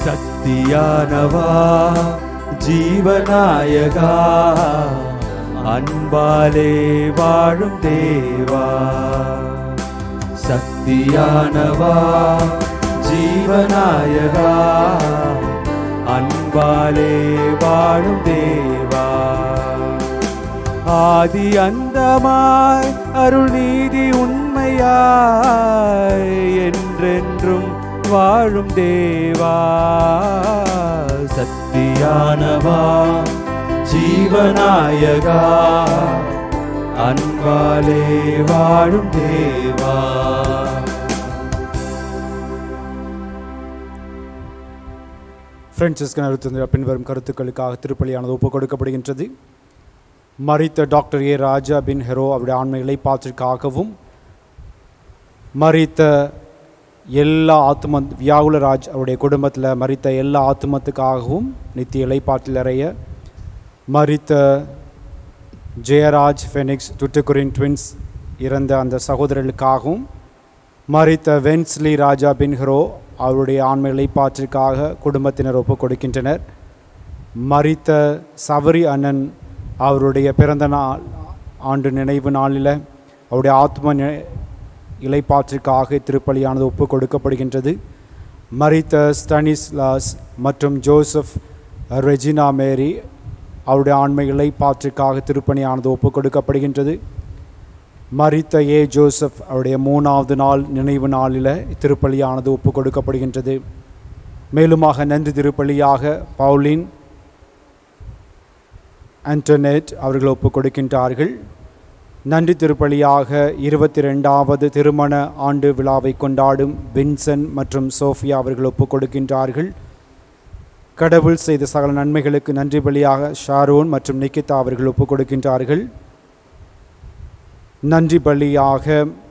சக்தியானவா ஜீவநாயகா அன்பாலே வாழும் தேவா சக்தியானவா ஜீவநாயகா அன்பாலே வாழும் தேவா ஆதி அந்தமாய் அருள் நீதி உண்மையாய் என்றென்றும் வாழும் தேவா சக்தியானவா ஜீவநாயகா அன்பாலே வாழும் தேவா பிரான்சிஸ்கன் அறுத்து பின்வரும் கருத்துக்களுக்காக திருப்பலியானது ஒப்புக் கொடுக்கப்படுகின்றது மறித்த doctor A Raja bin hero அவருடைய ஆண்மை இலைப்பாற்றிற்காகவும் மறித்த எல்லா ஆத்ம வியாகுலராஜ் அவருடைய குடும்பத்தில் மறித்த எல்லா ஆத்மத்துக்காகவும் நித்திய இலைப்பாற்றில் அறைய மறித்த ஜெயராஜ் ஃபெனிக்ஸ் டுட்டுக்குரின் ட்வின்ஸ் இறந்த அந்த சகோதரர்களுக்காகவும் மறித்த வென்ஸ்லி ராஜா பின் ஹெரோ அவருடைய ஆண்மை இலைப்பாற்றிற்காக குடும்பத்தினர் ஒப்புக் கொடுக்கின்றனர் மறித்த சவரி அண்ணன் அவருடைய பிறந்த நாள் ஆண்டு நினைவு நாளில் அவருடைய ஆத்ம நி- இலைப்பாற்றிற்காக திருப்பலியானது ஒப்புக் கொடுக்கப்படுகின்றது மறித்த ஸ்டனிஸ்லாஸ் மற்றும் ஜோசப் ரெஜினா மேரி அவருடைய ஆண்மை இலைப்பாற்றிற்காக திருப்பணியானது ஒப்புக் கொடுக்கப்படுகின்றது மரித்த ஏ ஜோசப் அவருடைய மூணாவது நாள் நினைவு நாளில் திருப்பலியானது ஒப்புக் கொடுக்கப்படுகின்றது மேலுமாக நன்றி திருப்பலியாக பவுலின் ஆண்டனேட் அவர்கள் ஒப்புக் கொடுக்கின்றார்கள் நன்றி திருப்பலியாக இருபத்தி ரெண்டாவது திருமண ஆண்டு விழாவை கொண்டாடும் வின்சன் மற்றும் சோஃபியா அவர்கள் ஒப்புக் கொடுக்கின்றார்கள் கடவுள் செய்த சகல நன்மைகளுக்கு நன்றி பலியாக ஷாரோன் மற்றும் நிக்கிதா அவர்கள் ஒப்புக் கொடுக்கின்றார்கள் நன்றி பலியாக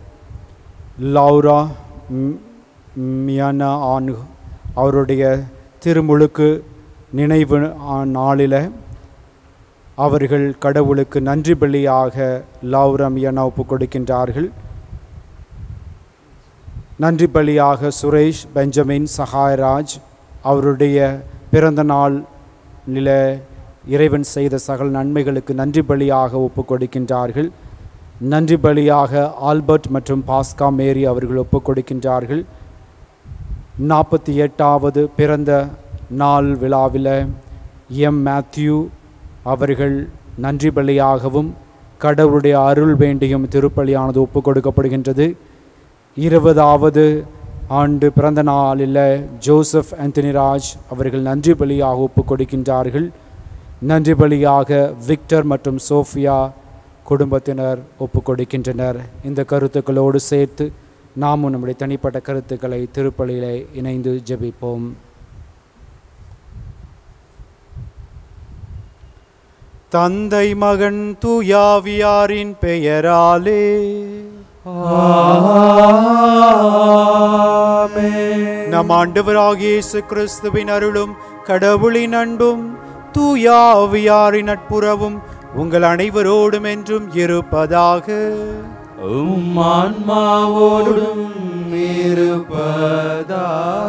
லௌரா ம்- மியானா ஆன் அவருடைய திருமுழுக்கு நினைவு ஆ- நாளில் அவர்கள் கடவுளுக்கு நன்றி பலியாக லௌரா மியானா ஒப்புக் கொடுக்கின்றார்கள் நன்றி பலியாக சுரேஷ் பெஞ்சமின் சகாயராஜ் அவருடைய பிறந்த நாளில் இறைவன் செய்த சகல நன்மைகளுக்கு நன்றி பலியாக ஒப்புக் கொடுக்கின்றார்கள் நன்றி பலியாக ஆல்பர்ட் மற்றும் பாஸ்கா மேரி அவர்கள் ஒப்புக் கொடுக்கின்றார்கள் நாற்பத்தி எட்டாவது பிறந்த நாள் விழாவில் எம் மேத்யூ அவர்கள் நன்றி பலியாகவும் கடவுளுடைய அருள் வேண்டியும் திருப்பலியானது ஒப்புக் கொடுக்கப்படுகின்றது இருபதாவது ஆண்டு பிறந்த நாளில் ஜோசப் ஆந்தனிராஜ் அவர்கள் நன்றி பலியாக ஒப்புக் கொடுக்கின்றார்கள் நன்றி பலியாக விக்டர் மற்றும் சோஃபியா குடும்பத்தினர் ஒப்புக் கொடுக்கின்றனர் இந்த கருத்துக்களோடு சேர்த்து நாமும் நம்முடைய தனிப்பட்ட கருத்துக்களை திருப்பலியிலே இணைந்து ஜெபிப்போம் தந்தை மகன் தூயாவியாரின் பெயராலே நம் ஆண்டவராகிய இயேசு கிறிஸ்துவின் அருளும் கடவுளின் அன்பும் தூயாவியாரின் நட்புறவும் உங்கள் அனைவரோடும் என்றும் இருப்பதாக உம் ஆன்மாவோடும் இருப்பதாக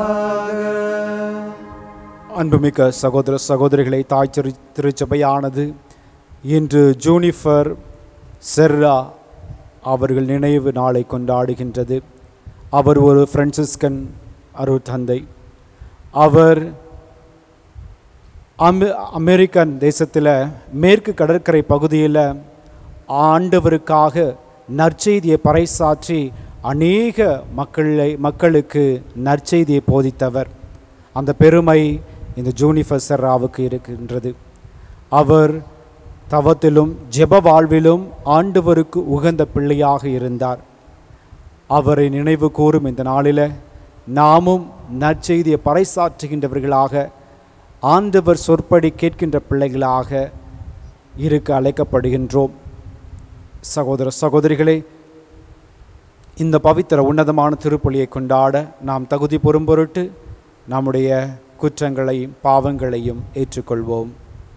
அன்புமிக்க சகோதர சகோதரிகளை தாய் திரு திருச்சபையானது இன்று ஜூனிஃபர் செர்ரா அவர்கள் நினைவு நாளை கொண்டாடுகின்றது அவர் ஒரு பிரான்சிஸ்கன் அருட்தந்தை அவர் அமெ அமெரிக்கன் தேசத்தில் மேற்கு கடற்கரை பகுதியில் ஆண்டவருக்காக நற்செய்தியை பறைசாற்றி அநேக மக்களை மக்களுக்கு நற்செய்தியை போதித்தவர் அந்த பெருமை இந்த ஜூனிஃபர் செர்ராவுக்கு இருக்கின்றது அவர் தவத்திலும் ஜெப வாழ்விலும் ஆண்டவருக்கு உகந்த பிள்ளையாக இருந்தார் அவரை நினைவு கூறும் இந்த நாளில் நாமும் நற்செய்தியை பறைசாற்றுகின்றவர்களாக ஆண்டவர் சொற்படி கேட்கின்ற பிள்ளைகளாக இருக்க அழைக்கப்படுகின்றோம் சகோதர சகோதரிகளே இந்த பவித்திர உன்னதமான திருப்பலியை கொண்டாட நாம் தகுதி பெறும் பொருட்டு நம்முடைய குற்றங்களையும் பாவங்களையும் ஏற்றுக்கொள்வோம்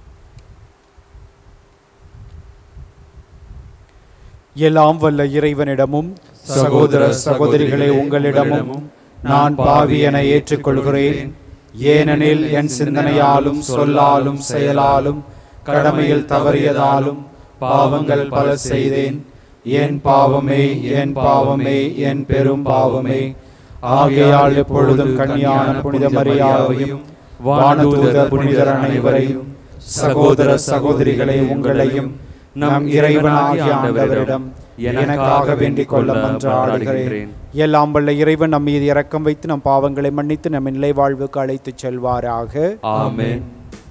எல்லாம் வல்ல இறைவனிடமும் சகோதர சகோதரிகளே உங்களிடமும் நான் பாவி என ஏற்றுக்கொள்கிறேன் ஏனெனில் என் சிந்தனையாலும் சொல்லாலும் செயலாலும் கடமையில் தவறியதாலும் பாவங்கள் பல செய்தேன் என் பாவமே என் பாவமே என் பெரும் பாவமே ஆகையால் எப்பொழுதும் கன்னியான புனித மரியாவையும் வானதூதர் புனிதர் அனைவரையும் சகோதர சகோதரிகளை உங்களையும் நம் இறைவனாகிய ஆண்டவரிடம் எனக்காக வேண்டிக் கொள்ள மன்றாடுகிறேன் எல்லாம் வல்ல இறைவன் நம் மீது இரக்கம் வைத்து நம் பாவங்களை மன்னித்து நம் நிலை வாழ்வுக்கு அழைத்துச் செல்வாராக ஆமென்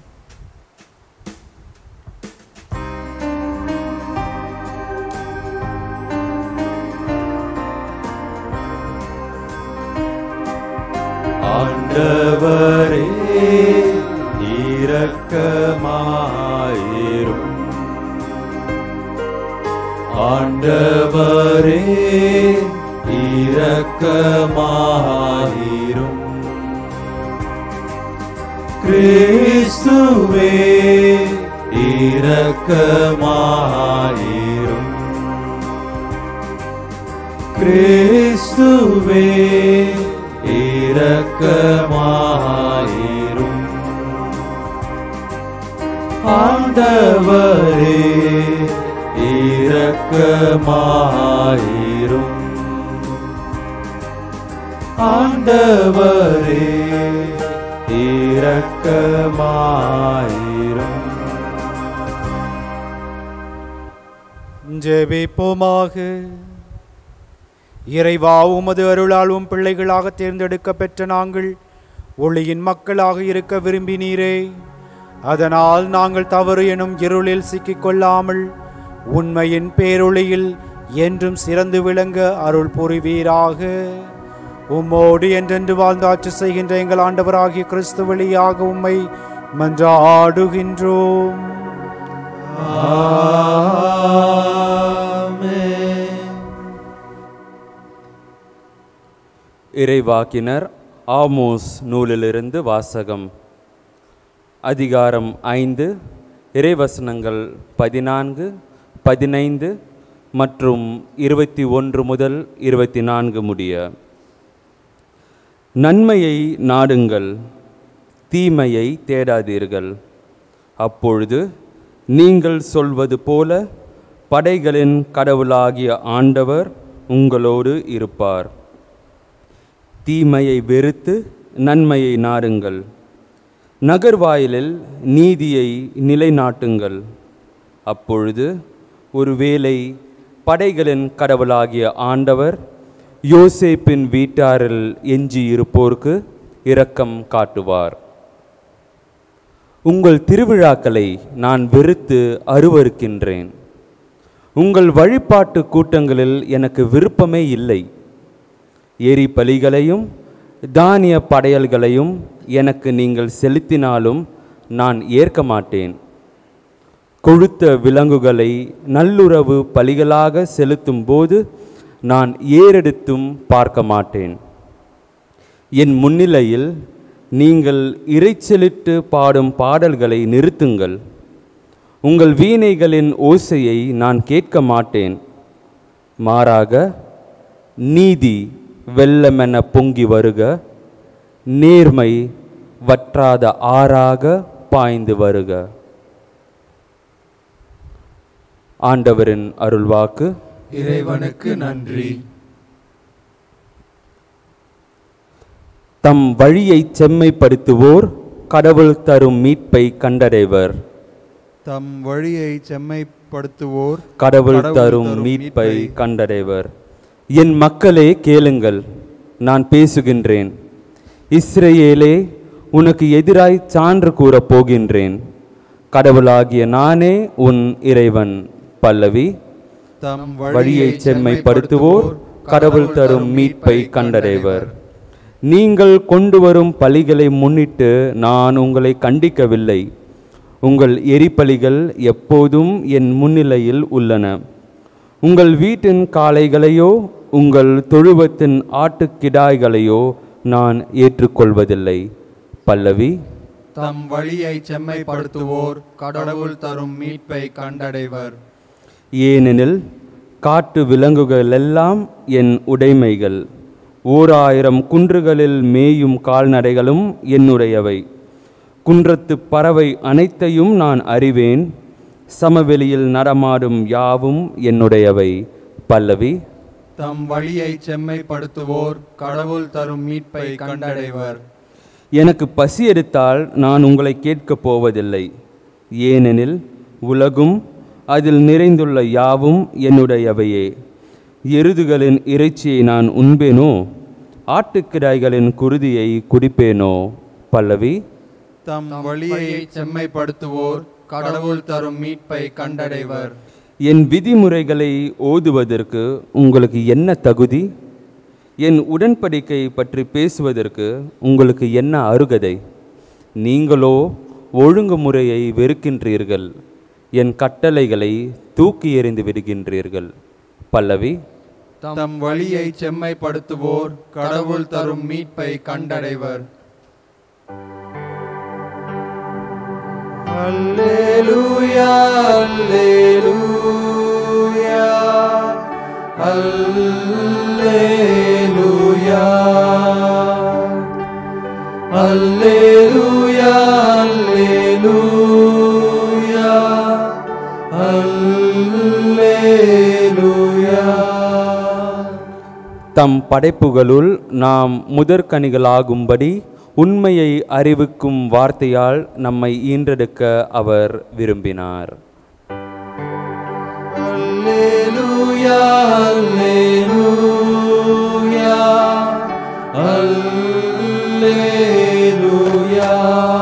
ஆண்டவரே இரக்கமாயிரும் ஆண்டவரே இரக்கமாயிரும் கிறிஸ்துவே இரக்கமாயிரும் கிறிஸ்துவே இரக்கமாயிரும் ஆண்டவரே இரக்கமாயிரும் ஆண்டவரே இரக்கமாயிரும் ஜெபிப்போமாக இறைவா உமது அருளாலும் பிள்ளைகளாக தேர்ந்தெடுக்க பெற்ற நாங்கள் ஒளியின் மக்களாக இருக்க விரும்பினீரே அதனால் நாங்கள் தவறு எனும் இருளில் சிக்கிக் கொள்ளாமல் உண்மையின் பேரொளியில் என்றும் சிறந்து விளங்க அருள் புரிவீராக உம்மோடு என்றென்று வாழ்ந்து ஆட்சி செய்கின்ற எங்கள் ஆண்டவராகிய கிறிஸ்து வழியாக உம்மை மன்றாடுகின்றோம் இறைவாக்கினர் ஆமோஸ் நூலிலிருந்து வாசகம் அதிகாரம் ஐந்து இறைவசனங்கள் பதினான்கு பதினைந்து மற்றும் இருபத்தி ஒன்று முதல் இருபத்தி நான்கு முடிய நன்மையை நாடுங்கள் தீமையை தேடாதீர்கள் அப்பொழுது நீங்கள் சொல்வது போல படைகளின் கடவுளாகிய ஆண்டவர் உங்களோடு இருப்பார் தீமையை வெறுத்து நன்மையை நாடுங்கள் நகர்வாயிலில் நீதியை நிலைநாட்டுங்கள் அப்பொழுது ஒருவேளை படைகளின் கடவுளாகிய ஆண்டவர் யோசேப்பின் வீட்டாரில் எஞ்சி இருப்போர்க்கு இரக்கம் காட்டுவார் உங்கள் திருவிழாக்களை நான் வெறுத்து அருவருக்கின்றேன் உங்கள் வழிபாட்டு கூட்டங்களில் எனக்கு விருப்பமே இல்லை எரி பலிகளையும் தானிய படையல்களையும் எனக்கு நீங்கள் செலுத்தினாலும் நான் ஏற்க மாட்டேன் கொழுத்த விலங்குகளை நல்லுறவு பலிகளாக செலுத்தும் போது நான் ஏறெடுத்தும் பார்க்க மாட்டேன் என் முன்னிலையில் நீங்கள் இறைச்சலிட்டு பாடும் பாடல்களை நிறுத்துங்கள் உங்கள் வீணைகளின் ஓசையை நான் கேட்க மாட்டேன் மாறாக நீதி வெள்ளமென பொங்கி வருக நேர்மை வற்றாத ஆறாக பாய்ந்து வருக ஆண்டவரின் அருள்வாக்கு இறைவனுக்கு நன்றி தம் வழியை செம்மைப்படுத்துவோர் கடவுள் தரும் மீட்பை கண்டடைவர் தம் வழியை செம்மைப்படுத்துவோர் கடவுள் தரும் மீட்பை கண்டடைவர் என் மக்களே கேளுங்கள் நான் பேசுகின்றேன் இஸ்ரேலே உனக்கு எதிராய் சான்று கூறப் போகின்றேன் கடவுளாகிய நானே உன் இறைவன் பல்லவி தம் வழியை செம்மைப்படுத்துவோர் கடவுள் தரும் மீட்பை கண்டடைவர் நீங்கள் கொண்டு வரும் பலிகளை முன்னிட்டு நான் உங்களை கண்டிக்கவில்லை உங்கள் எரிபலிகள் எப்போதும் என் முன்னிலையில் உள்ளன உங்கள் வீட்டின் காளைகளையோ உங்கள் தொழுவத்தின் ஆட்டுக்கிடாய்களையோ நான் ஏற்றுக்கொள்வதில்லை பல்லவி தம் வழியை செம்மைப்படுத்துவோர் கடவுள் தரும் மீட்பை கண்டடைவர் ஏனெனில் காட்டு விலங்குகளெல்லாம் என் உடைமைகள் ஓர் ஆயிரம் குன்றுகளில் மேயும் கால்நடைகளும் என்னுடையவை குன்றத்து பறவை அனைத்தையும் நான் அறிவேன் சமவெளியில் நடமாடும் யாவும் என்னுடையவை பல்லவி தம் வழியை செம்மைப்படுத்துவோர் கடவுள் தரும் மீட்பை கண்டடைவர் எனக்கு பசி எடுத்தால் நான் உங்களை கேட்கப் போவதில்லை ஏனெனில் உலகும் அதில் நிறைந்துள்ள யாவும் என்னுடையவையே எருதுகளின் இறைச்சியை நான் உண்பேனோ ஆட்டுக்கிடாய்களின் குருதியை குடிப்பேனோ பல்லவி தம் வழியை செம்மைப்படுத்துவோர் கடவுள் தரும் மீட்பை கண்டடைவர் என் விதிமுறைகளை ஓதுவதற்கு உங்களுக்கு என்ன தகுதி என் உடன்படிக்கை பற்றி பேசுவதற்கு உங்களுக்கு என்ன அருகதை நீங்களோ ஒழுங்குமுறையை வெறுக்கின்றீர்கள் என் கட்டளைகளை தூக்கி எறிந்து விடுகின்றீர்கள் பல்லவி தம் வழியை செம்மைப்படுத்துவோர் கடவுள் தரும் மீட்பை கண்டடைவர் அல்லேலூயா அல்லேலூயா அல்லேலூயா அல்லேலூயா அல்லேலூயா தம் படைப்புகளுள் நாம் முதற்கனிகளாகும்படி உண்மையை அறிவிக்கும் வார்த்தையால் நம்மை ஈன்றெடுக்க அவர் விரும்பினார் Alleluia, Alleluia, Alleluia.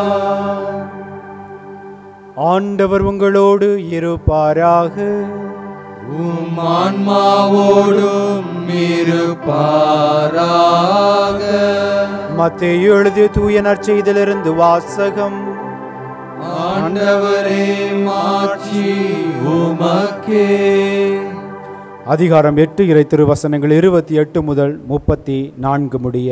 ஆண்டவர் உங்களோடு இருப்பாராக உம் ஆன்மாவோடும் இருப்பாராக மத்தேயு எழுதிய தூய நற்செய்திலிருந்து வாசகம் ஆண்டவரே மாட்சி உமக்கே அதிகாரம் எட்டு இறை திருவசனங்கள் இருபத்தி எட்டு முதல் முப்பத்தி நான்கு முடிய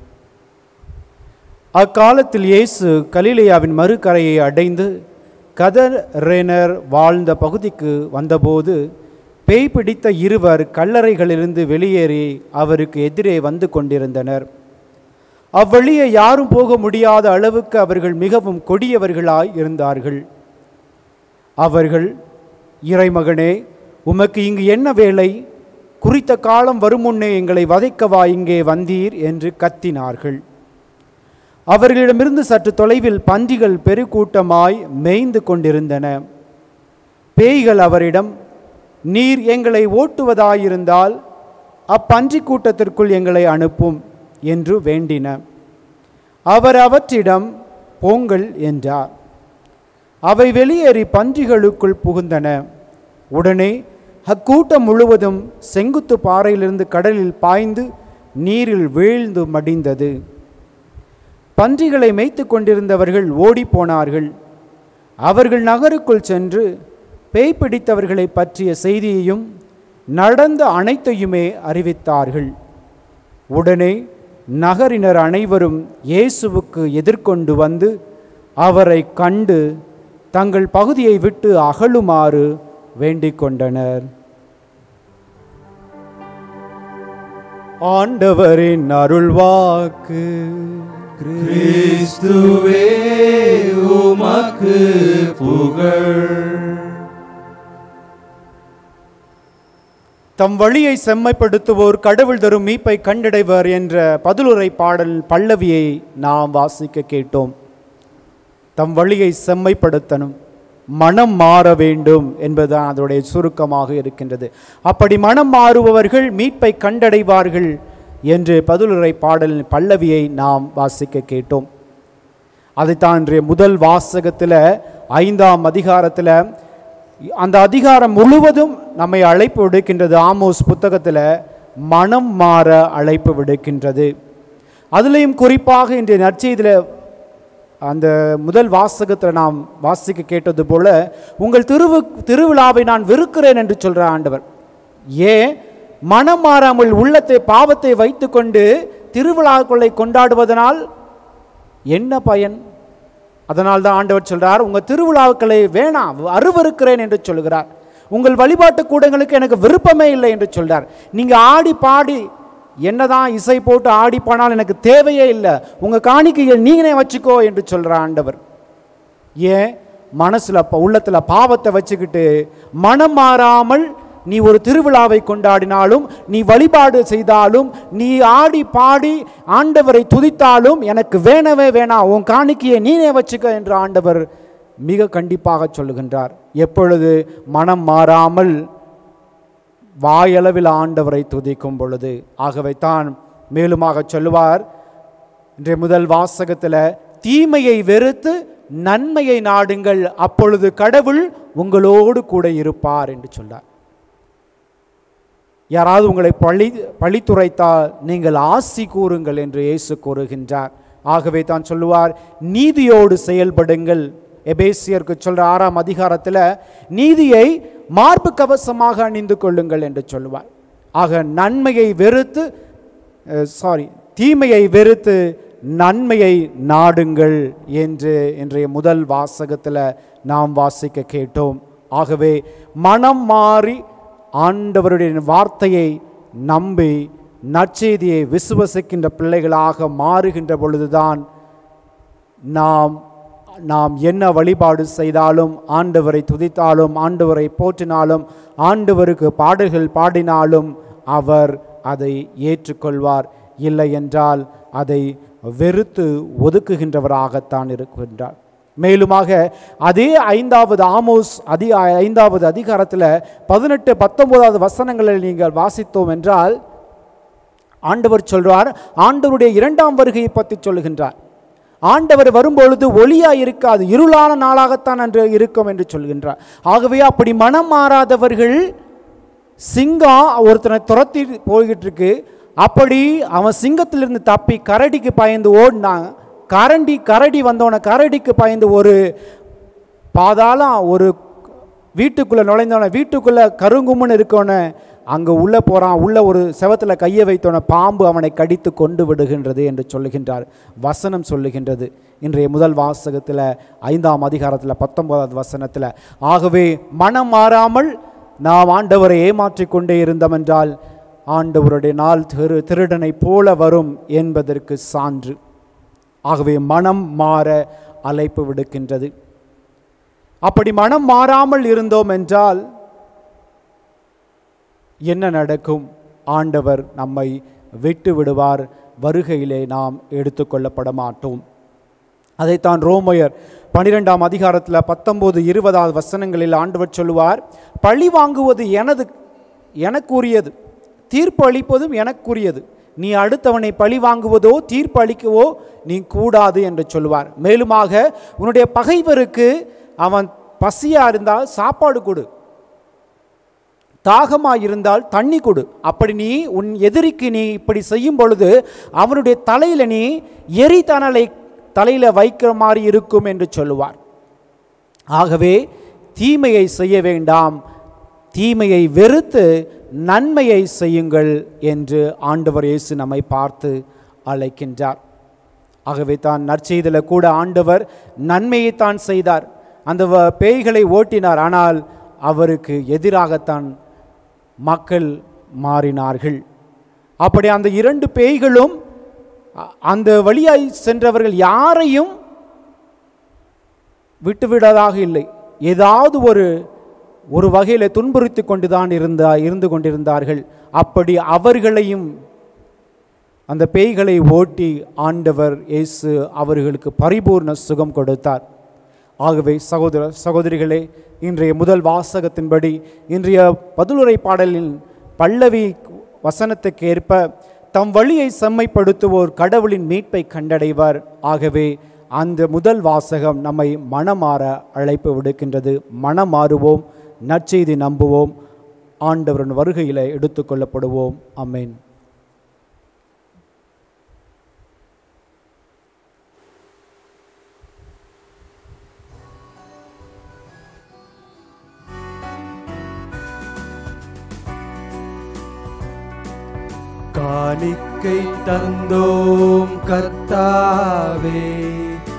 அக்காலத்தில் இயேசு கலிலேயாவின் மறுகரையை அடைந்து கதரேனர் வாழ்ந்த பகுதிக்கு வந்தபோது பேய் பிடித்த இருவர் கல்லறைகளிலிருந்து வெளியேறி அவருக்கு எதிரே வந்து கொண்டிருந்தனர் அவ்வழியே யாரும் போக முடியாத அளவுக்கு அவர்கள் மிகவும் கொடியவர்களாய் இருந்தார்கள் அவர்கள் இறைமகனே உமக்கு இங்கு என்ன வேலை குறித்த காலம் வரும் முன்னே எங்களை வதைக்கவா இங்கே வந்தீர் என்று கத்தினார்கள் அவர்களிடமிருந்து சற்று தொலைவில் பன்றிகள் பெருக்கூட்டமாய் மேய்ந்து கொண்டிருந்தன பேய்கள் அவரிடம் நீர் எங்களை ஓட்டுவதாயிருந்தால் அப்பன்றி கூட்டத்திற்குள் எங்களை அனுப்பும் என்று வேண்டின அவர் அவற்றிடம் போங்கள் என்றார் அவை வெளியேறி பன்றிகளுக்குள் புகுந்தன உடனே அக்கூட்டம் முழுவதும் செங்குத்து பாறையிலிருந்து கடலில் பாய்ந்து நீரில் வீழ்ந்து மடிந்தது பன்றிகளை மேய்த்து கொண்டிருந்தவர்கள் ஓடிப்போனார்கள் அவர்கள் நகருக்குள் சென்று பேய் பிடித்தவர்களை பற்றிய செய்தியையும் நடந்த அனைத்தையுமே அறிவித்தார்கள் உடனே நகரினர் அனைவரும் இயேசுவுக்கு எதிர்கொண்டு வந்து அவரை கண்டு தங்கள் பகுதியை விட்டு அகலுமாறு வேண்டிக் கொண்டனர் ஆண்டவரின் அருள்வாக்கு கிறிஸ்துவே உமக்கு புகழ் தம் வழியை செம்மைப்படுத்துவோர் கடவுள் தரும் மீட்பை கண்டடைவர் என்ற பதிலுரை பாடல் பல்லவியை நாம் வாசிக்க கேட்டோம் தம் வழியை செம்மைப்படுத்தணும் மனம் மாற வேண்டும் என்பதுதான் அதோடைய சுருக்கமாக இருக்கின்றது அப்படி மனம் மாறுபவர்கள் மீட்பை கண்டடைவார்கள் என்று பதிலுரை பாடலின் பல்லவியை நாம் வாசிக்க கேட்டோம் அதைத்தான் இன்றைய முதல் வாசகத்தில் ஐந்தாம் அதிகாரத்தில் அந்த அதிகாரம் முழுவதும் நம்மை அழைப்பு விடுக்கின்றது ஆமோஸ் புத்தகத்தில் மனம் மாற அழைப்பு விடுக்கின்றது அதுலேயும் குறிப்பாக இன்றைய நற்செய்தியில் அந்த முதல் வாசகத்தில் நாம் வாசிக்க கேட்டது போல உங்கள் திருவு திருவிழாவை நான் வெறுக்கிறேன் என்று சொல்கிற ஆண்டவர் ஏன் மனம் மாறாமல் உள்ளத்தை பாவத்தை வைத்துக்கொண்டு திருவிழாக்களை கொண்டாடுவதனால் என்ன பயன் அதனால் தான் ஆண்டவர் சொல்றார் உங்கள் திருவிழாக்களை வேணாம் அருவருக்கிறேன் என்று சொல்கிறார் உங்கள் வழிபாட்டு கூடங்களுக்கு எனக்கு விருப்பமே இல்லை என்று சொல்றார் நீங்கள் ஆடி பாடி என்னதான் இசை போட்டு ஆடி போனால் எனக்கு தேவையே இல்லை உங்கள் காணிக்கையை நீங்களே வச்சுக்கோ என்று சொல்கிற ஆண்டவர் ஏன் மனசில் உள்ளத்தில் பாவத்தை வச்சுக்கிட்டு மனம் மாறாமல் நீ ஒரு திருவிழாவை கொண்டாடினாலும் நீ வழிபாடு செய்தாலும் நீ ஆடி பாடி ஆண்டவரை துதித்தாலும் எனக்கு வேணவே வேணாம் உன் காணிக்கையை நீனே வச்சுக்க என்று ஆண்டவர் மிக கண்டிப்பாக சொல்லுகின்றார் எப்பொழுது மனம் மாறாமல் வாயளவில் ஆண்டவரை துதிக்கும் பொழுது ஆகவே தான் மேலுமாக சொல்லுவார் இன்றைய முதல் வாசகத்தில் தீமையை வெறுத்து நன்மையை நாடுங்கள் அப்பொழுது கடவுள் உங்களோடு கூட இருப்பார் என்று சொன்னார் யாராவது உங்களை பழி பழித்துரைத்தால் நீங்கள் ஆசி கூறுங்கள் என்று இயேசு கூறுகின்றார் ஆகவே தான் சொல்லுவார் நீதியோடு செயல்படுங்கள் எபேசியருக்கு சொல்ற ஆறாம் அதிகாரத்தில் நீதியை மார்பு கவசமாக அணிந்து கொள்ளுங்கள் என்று சொல்லுவார் ஆக நன்மையை வெறுத்து சாரி தீமையை வெறுத்து நன்மையை நாடுங்கள் என்று இன்றைய முதல் வாசகத்தில் நாம் வாசிக்க கேட்டோம் ஆகவே மனம் மாறி ஆண்டவருடைய வார்த்தையை நம்பி நற்செய்தியை விசுவசிக்கின்ற பிள்ளைகளாக மாறுகின்ற பொழுதுதான் நாம் நாம் என்ன வழிபாடு செய்தாலும் ஆண்டவரை துதித்தாலும் ஆண்டவரை போற்றினாலும் ஆண்டவருக்கு பாடல்கள் பாடினாலும் அவர் அதை ஏற்றுக்கொள்வார் இல்லை என்றால் அதை வெறுத்து ஒதுக்குகின்றவராகத்தான் இருக்கின்றார் மேலுமாக அதே ஐந்தாவது ஆமோஸ் அதி ஐந்தாவது அதிகாரத்தில் பதினெட்டு பத்தொன்பதாவது வசனங்களில் நீங்கள் வாசித்தோம் என்றால் ஆண்டவர் சொல்றார் ஆண்டவருடைய இரண்டாம் வருகையை பற்றி சொல்லுகின்றார் ஆண்டவர் வரும்பொழுது ஒளியா இருக்காது இருளான நாளாகத்தான் அன்று இருக்கும் என்று சொல்கின்றார் ஆகவே அப்படி மனம் மாறாதவர்கள் சிங்கம் ஒருத்தனை துரத்தி போய்கிட்டு இருக்கு அப்படி அவன் சிங்கத்திலிருந்து தப்பி கரடிக்கு பயந்து ஓடினான் கரண்டி கரடி வந்தவன கரடிக்கு பயந்து ஒரு பாதாளம் ஒரு வீட்டுக்குள்ளே நுழைந்தவன வீட்டுக்குள்ளே கருங்கும்னு இருக்கவன அங்கே உள்ளே போகிறான் உள்ளே ஒரு செவத்தில் கையை வைத்தவன பாம்பு அவனை கடித்து கொண்டு விடுகின்றது என்று சொல்லுகின்றார் வசனம் சொல்லுகின்றது இன்றைய முதல் வாசகத்தில் ஐந்தாம் அதிகாரத்தில் பத்தொன்பதாவது வசனத்தில் ஆகவே மனம் மாறாமல் நாம் ஆண்டவரை ஏமாற்றிக் கொண்டே இருந்தோம் என்றால் ஆண்டவருடைய நாள் திரு திருடனை போல வரும் என்பதற்கு சான்று ஆகவே மனம் மாற அழைப்பு விடுக்கின்றது அப்படி மனம் மாறாமல் இருந்தோம் என்றால் என்ன நடக்கும் ஆண்டவர் நம்மை விட்டு விடுவார் வருகையிலே நாம் எடுத்துக்கொள்ளப்பட மாட்டோம் அதைத்தான் ரோமையர் பனிரெண்டாம் அதிகாரத்தில் பத்தொம்போது இருபதாவது வசனங்களில் ஆண்டவர் சொல்லுவார் பழி வாங்குவது எனது எனக்குரியது தீர்ப்பு அளிப்பதும் எனக்குரியது நீ அடுத்தவனை பழி வாங்குவதோ தீர்ப்பு அளிக்கவோ நீ கூடாது என்று சொல்லுவார் மேலுமாக உன்னுடைய பகைவருக்கு அவன் பசியா இருந்தால் சாப்பாடு கொடு தாகமாக இருந்தால் தண்ணி கொடு அப்படி நீ உன் எதிரிக்கு நீ இப்படி செய்யும் பொழுது அவனுடைய தலையில் நீ எரிதனலை தலையில் வைக்கிற மாதிரி இருக்கும் என்று சொல்லுவார் ஆகவே தீமையை செய்ய வேண்டாம் தீமையை வெறுத்து நன்மையை செய்யுங்கள் என்று ஆண்டவர் இயேசு நம்மை பார்த்து அழைக்கின்றார் ஆகவே தான் நற்செய்தியில் கூட ஆண்டவர் நன்மையைத்தான் செய்தார் அந்த வ- பேய்களை ஓட்டினார் ஆனால் அவருக்கு எதிராகத்தான் மக்கள் மாறினார்கள் அப்படி அந்த இரண்டு பேய்களும் அ- அந்த வழியாய் சென்றவர்கள் யாரையும் விட்டுவிடதாக இல்லை ஏதாவது ஒரு ஒரு வகையில் துன்புறுத்தி கொண்டுதான் இருந்தா இருந்து கொண்டிருந்தார்கள் அப்படி அவர்களையும் அந்த பேய்களை ஓட்டி ஆண்டவர் இயேசு அவர்களுக்கு பரிபூர்ண சுகம் கொடுத்தார் ஆகவே சகோதர சகோதரிகளே இன்றைய முதல் வாசகத்தின்படி இன்றைய பதிலுரை பாடலின் பல்லவி வசனத்துக்கு ஏற்ப தம் வழியை செம்மைப்படுத்துவோர் கடவுளின் மீட்பை கண்டடைவார் ஆகவே அந்த முதல் வாசகம் நம்மை மனமாற அழைப்பு விடுக்கின்றது மனமாறுவோம் நற்செய்தி நம்புவோம் ஆண்டவரின் வருகையில் எடுத்துக்கொள்ளப்படுவோம் அமேன் காணிக்கை தந்தோம் கர்த்தாவே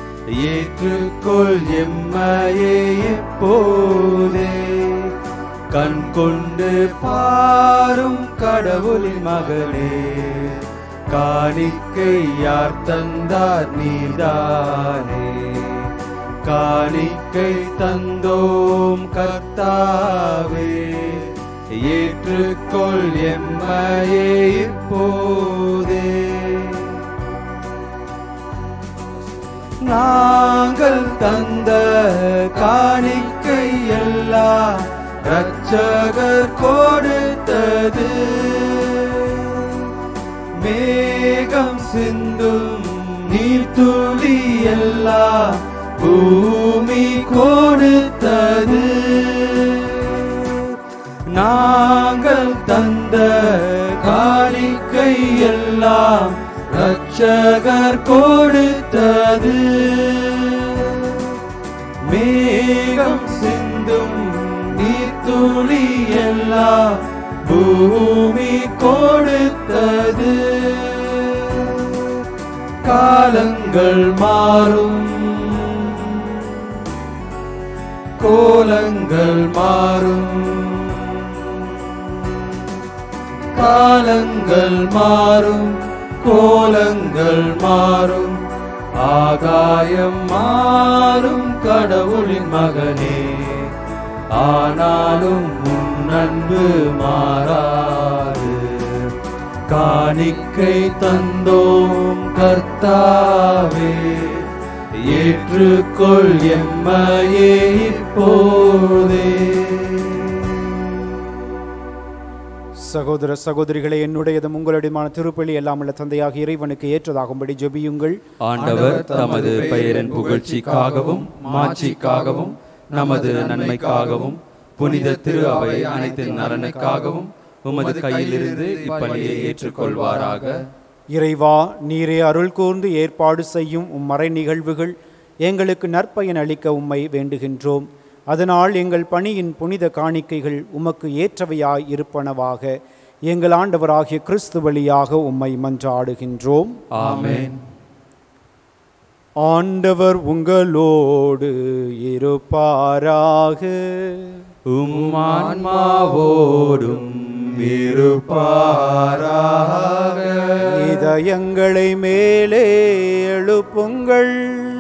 ஏற்றுக்கொள் எம்மையே எப்போதே கண் கொண்டு பாரும் கடவுளின் மகனே காணிக்கை யார் தந்தார் நீதானே காணிக்கை தந்தோம் கர்த்தாவே ஏற்றுக்கொள் எம்மையே இப்போதே நாங்கள் தந்த காணிக்கை எல்லாம் ரட்சகர் கொடுத்தது மேகம் சிந்தும் நீர்த்துளி எல்லாம் பூமி கொடுத்தது நாங்கள் தந்த காணிக்கை எல்லாம் ரட்சகர் கொடுத்தது மேகம் சிந்தும் நீர்த்துளி எல்லாம் பூமி கொடுத்தது காலங்கள் மாறும் கோலங்கள் மாறும் காலங்கள் மாறும் கோலங்கள் மாறும் ஆகாயம் மாறும் கடவுளின் மகனே ஆனாலும் உன் அன்பு மாறாது காணிக்கை தந்தோம் கர்த்தாவே ஏற்றுக்கொள் எம்மையே இப்போதே சகோதர சகோதரிகளே என்னுடையதும் உங்களுடையமான திருப்பலி எல்லாம் உள்ள தந்தையாக இறைவனுக்கு ஏற்றதாகும்படி ஜெபியுங்கள் ஆண்டவர் தமது பெயரின் புகழ்ச்சிக்காகவும் மாட்சிக்காகவும் நமது நன்மைக்காகவும் புனித திரு அவை அனைத்தின் நலனுக்காகவும் உமது கையிலிருந்து இப்பணியை ஏற்றுக்கொள்வாராக இறைவா நீரே அருள் கூர்ந்து ஏற்பாடு செய்யும் உம் மறை நிகழ்வுகள் எங்களுக்கு நற்பயன் அளிக்க உம்மை வேண்டுகின்றோம் அதனால் எங்கள் பணியின் புனித காணிக்கைகள் உமக்கு ஏற்றவையாய் இருப்பனவாக எங்கள் ஆண்டவராகிய கிறிஸ்து வழியாக உம்மை மன்றாடுகின்றோம் ஆமென் ஆண்டவர் உங்களோடு இருப்பாராக உம் ஆன்மாவோடும் இருப்பாராக இதயங்களை மேலே எழுப்புங்கள்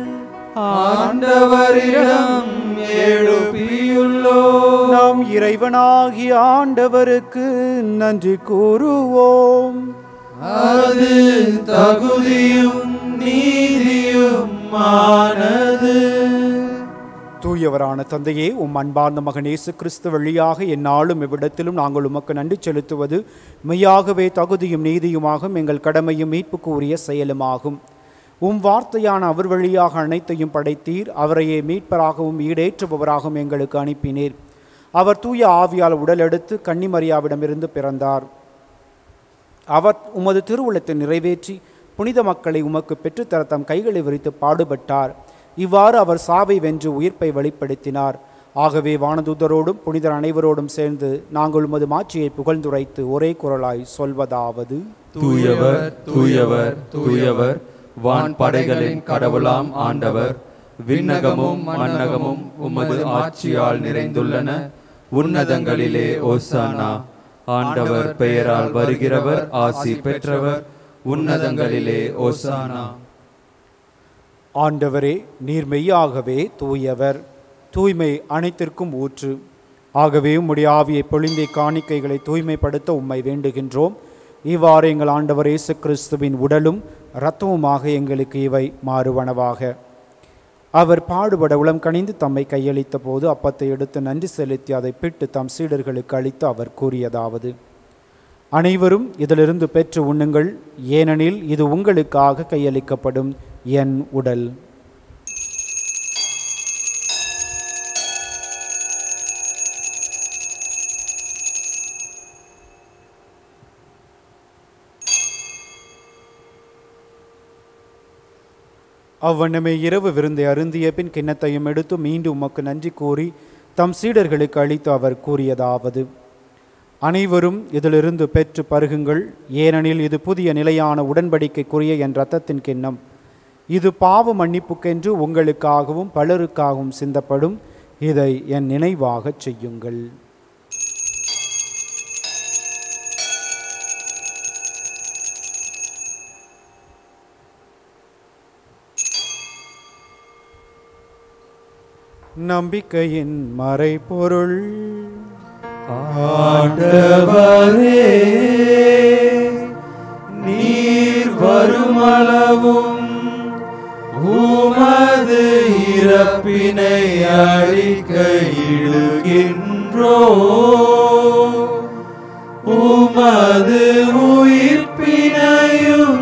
ஆண்டவரிடம் எழுப்பியுள்ளோ நாம் இறைவனாகிய ஆண்டவருக்கு நன்றி கூறுவோம் அது தகுதியும் நீதியும் ஆனது தூயவரான தந்தையே உம் அன்பார்ந்த மகன் இயேசு கிறிஸ்து வழியாக எந்நாளும் இவ்விடத்திலும் நாங்கள் உமக்கு நன்றி செலுத்துவது மெய்யாகவே தகுதியும் நீதியுமாகும் எங்கள் கடமையும் மீட்புக்கு உரிய செயலுமாகும் உம் வார்த்தையான அவர் வழியாக அனைத்தையும் படைத்தீர் அவரையே மீட்பராகவும் ஈடேற்றுபவராகவும் எங்களுக்கு அனுப்பினீர் அவர் தூய ஆவியால் உடலெடுத்து கன்னிமரியாவிடமிருந்து பிறந்தார் அவர் உமது திருவுளத்தை நிறைவேற்றி புனித மக்களை உமக்கு பெற்றுத்தர தம் கைகளை விரித்து பாடுபட்டார் இவ்வாறு அவர் சாவை வென்று உயிர்ப்பை வெளிப்படுத்தினார் ஆகவே வானதூதரோடும் புனிதர் அனைவரோடும் சேர்ந்து நாங்கள் உமது மாட்சியை புகழ்ந்துரைத்து ஒரே குரலாய் சொல்வதாவது தூயவர் தூயவர் தூயவர் வான் படைகளின் கடவுளாம் ஆண்டவர் விண்ணகமும் மன்னகமும் உமது ஆட்சியால் நிறைந்துள்ளன உன்னதங்களிலே ஓசானா ஆண்டவர் பெயரால் வருகிறவர் ஆசி பெற்றவர் உன்னதங்களிலே ஓசானா ஆண்டவரே நீர் மெய்யாகவே தூயவர் தூய்மை அனைத்திற்கும் ஊற்று ஆகவே உம்முடைய ஆவியை பொழிந்தை காணிக்கைகளை தூய்மைப்படுத்த உம்மை வேண்டுகின்றோம் இவ்வாறு எங்கள் ஆண்டவர் இயேசு கிறிஸ்துவின் உடலும் இரத்தமுமாக எங்களுக்கு இவை மாறுவனவாக அவர் பாடுபட உளம் கனிந்து தம்மை கையளித்த போது அப்பத்தை எடுத்து நன்றி செலுத்தி அதை பிட்டு தம் சீடர்களுக்கு அளித்து அவர் கூறியதாவது அனைவரும் இதிலிருந்து பெற்று உண்ணுங்கள் ஏனெனில் இது உங்களுக்காக கையளிக்கப்படும் என் உடல் அவ்வண்ணமே இரவு விருந்தை அருந்திய பின் கிண்ணத்தையும் எடுத்து மீண்டும் உமக்கு நன்றி கூறி தம் சீடர்களுக்கு அளித்து அவர் கூறியதாவது அனைவரும் இதிலிருந்து பெற்று பருகுங்கள் ஏனெனில் இது புதிய நிலையான உடன்படிக்கைக்குரிய என் இரத்தத்தின் கிண்ணம் இது பாவ மன்னிப்புக்கென்று உங்களுக்காகவும் பலருக்காகவும் சிந்தப்படும் இதை என் நினைவாகச் செய்யுங்கள் நம்பிக்கையின் மறைபொருள் ஆண்டவரே நீர் வருமளவும் உமது இறப்பினை அறிக்கையிடுகின்றோ உமது உயிர்ப்பினையும்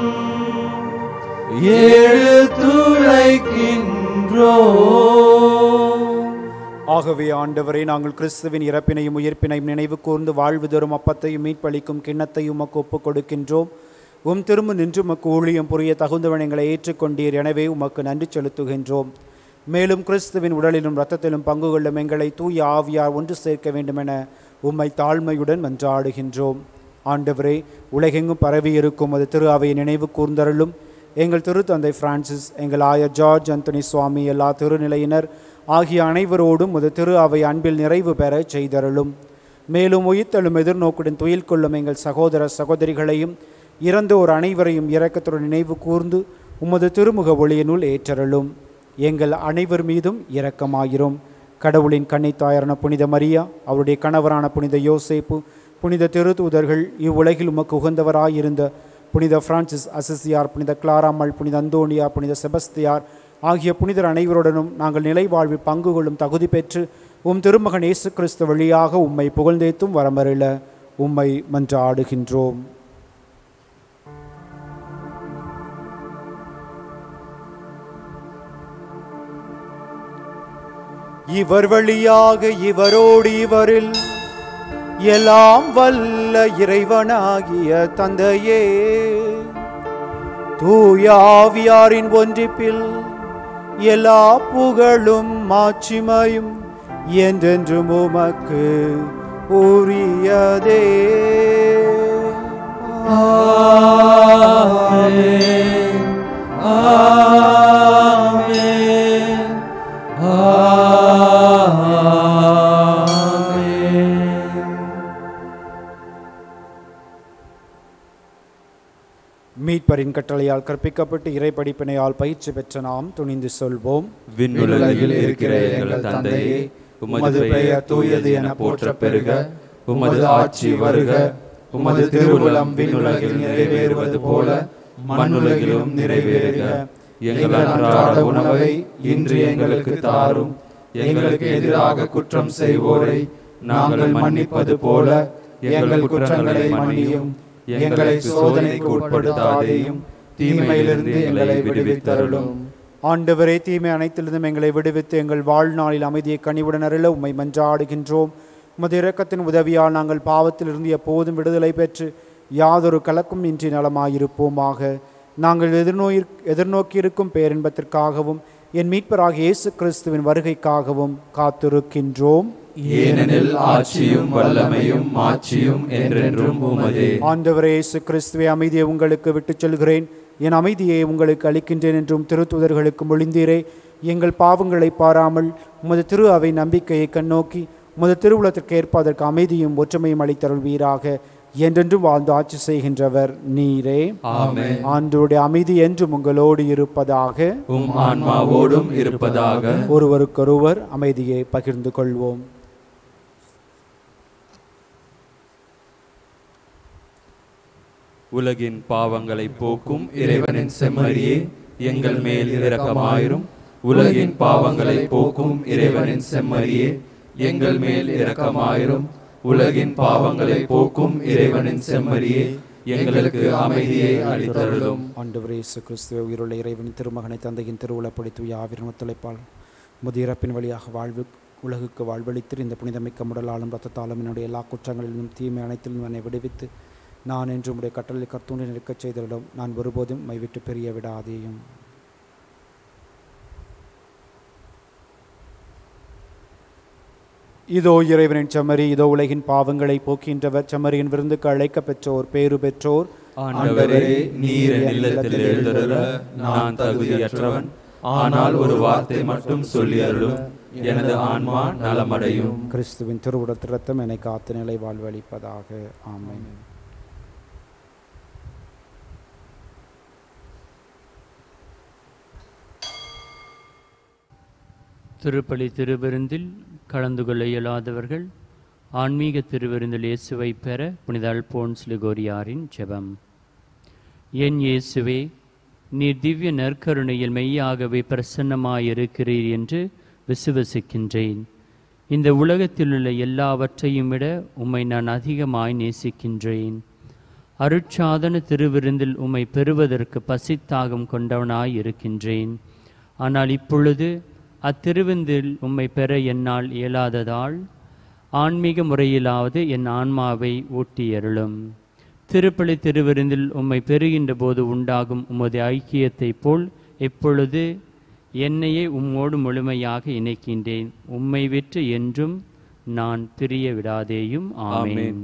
எடுத்துரைக்கின்றோ ஆகவே ஆண்டவரே நாங்கள் கிறிஸ்துவின் இறப்பினையும் உயிர்ப்பினையும் நினைவு கூர்ந்து வாழ்வு தரும் அப்பத்தையும் மீட்பளிக்கும் கிண்ணத்தையும் உமக்கு ஒப்புக் கொடுக்கின்றோம் உம் திரும்ப நின்று உமக்கு ஊழியம் புரிய தகுந்தவன் எங்களை ஏற்றுக்கொண்டீர் எனவே உமக்கு நன்றி செலுத்துகின்றோம் மேலும் கிறிஸ்துவின் உடலிலும் இரத்தத்திலும் பங்கு கொள்ளும் எங்களை தூய ஆவியார் ஒன்று சேர்க்க வேண்டுமென உம்மை தாழ்மையுடன் மன்றாடுகின்றோம் ஆண்டவரே உலகெங்கும் பரவி இருக்கும் அது திரு அவையை நினைவு கூர்ந்தருளும் எங்கள் திருத்தந்தை பிரான்சிஸ் எங்கள் ஆயர் ஜார்ஜ் அந்தனி சுவாமி எல்லா திருநிலையினர் ஆகிய அனைவரோடும் உது திரு அவை அன்பில் நிறைவு பெற செய்தருளும் மேலும் உயிர்த்தெழும் எதிர்நோக்குடன் துயில் கொள்ளும் எங்கள் சகோதர சகோதரிகளையும் இறந்தோர் அனைவரையும் இரக்கத்துடன் நினைவு கூர்ந்து உமது திருமுக ஒளியினுள் ஏற்றருளும் எங்கள் அனைவர் மீதும் இரக்கமாயிரும் கடவுளின் கன்னித்தாயரான புனித மரியா அவருடைய கணவரான புனித யோசேப்பு புனித திருத்தூதர்கள் இவ்வுலகில் உமக்கு உகந்தவராயிருந்த புனித பிரான்சிஸ் அசிசியார் புனித கிளாராமல் புனித அந்தோனியா புனித செபஸ்தியார் ஆகிய புனிதர் அனைவருடனும் நாங்கள் நிலை வாழ்வில் பங்கு கொள்ளும் தகுதி பெற்று உம் திருமகன் இயேசு கிறிஸ்து வழியாக உம்மை புகழ்ந்தேத்தும் வரமருள உம்மை மன்றாடுகின்றோம் இவர் வழியாக இவரோடு இவரில் எல்லாம் வல்ல இறைவனாகிய தந்தையே தூயாவியாரின் ஒன்றிப்பில் எல்லா புகழும் மாட்சிமையும் என்றென்றும் உமக்கு உரியதே ஆமென் ஆமென் ஆமென் மீட்பரின் கட்டளையால் கற்பிக்கப்பட்டு இறைப்படிப்பினையால் பயிற்சி பெற்ற நாம் துணிந்து சொல்வோம் விண்ணுலகில் இருக்கிற எங்கள் தந்தையே உமது பெயர் தூயது என போற்ற பெருக உமது ஆட்சி வருக உமது திருவுளம் விண்ணுலகில் நிறைவேறுவது போல மண்ணுலகிலும் நிறைவேறுக எங்கள் அன்றாட உணவை இன்று எங்களுக்கு தாரும் எங்களுக்கு எதிராக குற்றம் செய்வோரை நாங்கள் மன்னிப்பது போல எங்கள் குற்றங்களை மன்னியும் எங்களை சோதனைக்கு உட்படுத்தாதேயும் தீமையிலிருந்து எங்களை விடுவித்தருளும் ஆண்டவரே தீமை அனைத்திலிருந்தும் எங்களை விடுவித்து எங்கள் வாழ்நாளில் அமைதியை கனிவுடன் அருள உம்மை மன்றாடுகின்றோம் உமது இரக்கத்தின் உதவியால் நாங்கள் பாவத்திலிருந்து எப்போதும் விடுதலை பெற்று யாதொரு கலக்கும் இன்றி நலமாயிருப்போமாக நாங்கள் எதிர்நோய் எதிர்நோக்கியிருக்கும் பேரின்பத்திற்காகவும் என் மீட்பராகிய இயேசு கிறிஸ்துவின் வருகைக்காகவும் காத்திருக்கின்றோம் ஏனெனில் ஆட்சியும் வல்லமையும் மாட்சியும் என்றென்றும் உமதே ஆண்டவரே இயேசு கிறிஸ்துவை அமைதியை உங்களுக்கு விட்டுச் செல்கிறேன் என் அமைதியை உங்களுக்கு அளிக்கின்றேன் என்றும் திருத்துதர்களுக்கு மொழிந்தீரே எங்கள் பாவங்களை பாராமல் உமது திரு அவை நம்பிக்கையை கண்ணோக்கி உமது திருவுளத்திற்கு ஏற்ப அதற்கு அமைதியும் ஒற்றுமையும் அளித்தருள்வீராக என்றென்றும் வாழ்ந்து ஆட்சி செய்கின்றவர் நீரே ஆமென் ஆண்டோடைய அமைதி என்றும் உங்களோடு இருப்பதாக உம் ஆன்மாவோடும் இருப்பதாக ஒருவருக்கொருவர் அமைதியை பகிர்ந்து கொள்வோம் உலகின் பாவங்களை போக்கும் இறைவனின் செம்மறியே எங்கள் மேல் இரக்கமாயிரும் உலகின் பாவங்களை போக்கும் இறைவனின் செம்மறியே எங்கள் மேல் இரக்கமாயிரும் உலகின் பாவங்களை போக்கும் இறைவனின் செம்மறியே எங்களுக்கு அமைதியை அளித்தருளும் ஆண்டவர் இயேசு கிறிஸ்துவ உயிருள்ள இறைவனின் திருமகனை தந்தையின் திருவுளப்படி தூய ஆவிரின் ஒத்துழைப்பால் முது இறப்பின் வழியாக வாழ்வு உலகுக்கு வாழ்வளித்து இந்த புனிதமிக்க முடலாலும் ரத்தத்தாலும் என்னுடைய எல்லா குற்றங்களிலும் தீமை அனைத்திலும் என்னை விடுவித்து நான் என்று உடைய கட்டளை கர்த்தூண்டி நிற்கச் செய்தலிடம் நான் ஒருபோதும் மைவிட்டு பிரிய விடாதேயும் இதோ இறைவனின் செம்மறி இதோ உலகின் பாவங்களை போக்கின்றவர் செம்மறியின் விருந்துக்கு அழைக்க பெற்றோர் பேறு பெற்றோர் ஆண்டவரே நீர் என் இல்லத்தில் எழுந்தருள நான் தகுதியற்றவன் ஆனால் ஒரு வார்த்தை மட்டும் சொல்லி அருளும் எனது ஆன்மா நலமடையும் கிறிஸ்துவின் திருவுடல் ரத்தம் என்னை காத்து நிலை வாழ்வளிப்பதாக ஆமென் திருப்பலி திருவிருந்தில் கலந்து கொள்ள இயலாதவர்கள் ஆன்மீக திருவிருந்தில் இயேசுவை பெற புனித அல்போன்ஸ் லிகோரியாரின் ஜெபம் என் இயேசுவே நீர் திவ்ய நற்கருணையில் மெய்யாகவே பிரசன்னமாயிருக்கிறீர் என்று விசுவசிக்கின்றேன் இந்த உலகத்தில் உள்ள எல்லாவற்றையும் விட உம்மை நான் அதிகமாய் நேசிக்கின்றேன் அருட்சாதன திருவிருந்தில் உம்மை பெறுவதற்கு பசித்தாகம் கொண்டவனாய் இருக்கின்றேன் ஆனால் இப்பொழுது அத்திருவிருந்தில் உம்மை பெற என்னால் இயலாததால் ஆன்மீக முறையிலாவது என் ஆன்மாவை ஊட்டியருளும் திருப்பலி திருவிருந்தில் உம்மை பெறுகின்ற போது உண்டாகும் உமது ஐக்கியத்தைப் போல் எப்பொழுது என்னையே உம்மோடு முழுமையாக இணைக்கின்றேன் உம்மை விற்று என்றும் நான் பிரிய விடாதேயும் ஆமென் ஆமென்.